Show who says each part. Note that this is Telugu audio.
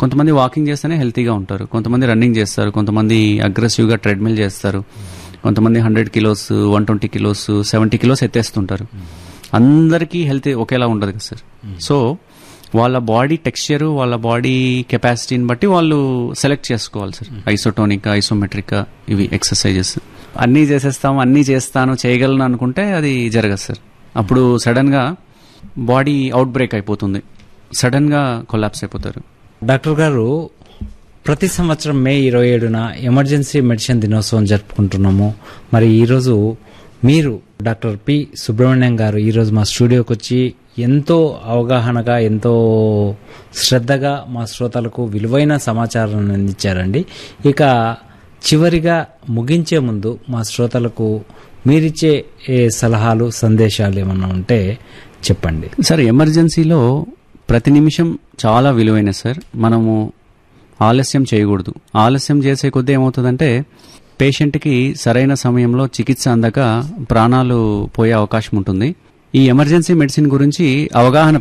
Speaker 1: కొంతమంది వాకింగ్ చేస్తేనే హెల్తీగా ఉంటారు కొంతమంది రన్నింగ్ చేస్తారు కొంతమంది అగ్రెసివ్గా ట్రెడ్మిల్ చేస్తారు కొంతమంది hundred kilos one twenty kilos seventy kilos ఎత్తేస్తుంటారు అందరికీ హెల్త్ ఒకేలా ఉండదు కదా సార్ సో వాళ్ళ బాడీ టెక్స్చర్ వాళ్ళ బాడీ కెపాసిటీని బట్టి వాళ్ళు సెలెక్ట్ చేసుకోవాలి సార్ ఐసోటోనిక్ ఐసోమెట్రిక్ ఇవి ఎక్సర్సైజెస్ అన్నీ చేసేస్తాము అన్నీ చేస్తాను చేయగలను అనుకుంటే అది జరగదు సార్ అప్పుడు సడన్ గా బాడీ అవుట్ బ్రేక్ అయిపోతుంది సడన్ గా కొలాప్స్ అయిపోతారు
Speaker 2: డాక్టర్ గారు ప్రతి సంవత్సరం మే ఇరవై ఏడున ఎమర్జెన్సీ మెడిసిన్ దినోత్సవం జరుపుకుంటున్నాము మరి ఈరోజు మీరు డాక్టర్ పి సుబ్రహ్మణ్యం గారు ఈరోజు మా స్టూడియోకి వచ్చి ఎంతో అవగాహనగా ఎంతో శ్రద్ధగా మా శ్రోతలకు విలువైన సమాచారాన్ని అందించారండి ఇక చివరిగా ముగించే ముందు మా శ్రోతలకు మీరిచ్చే ఏ సలహాలు సందేశాలు ఏమన్నా ఉంటే చెప్పండి
Speaker 1: సార్ ఎమర్జెన్సీలో ప్రతి నిమిషం చాలా విలువైన సార్ మనము ఆలస్యం చేయకూడదు ఆలస్యం చేసే కొద్దీ ఏమవుతుందంటే పేషెంట్కి సరైన సమయంలో చికిత్స అందక ప్రాణాలు పోయే అవకాశం ఉంటుంది ఈ ఎమర్జెన్సీ మెడిసిన్ గురించి అవగాహన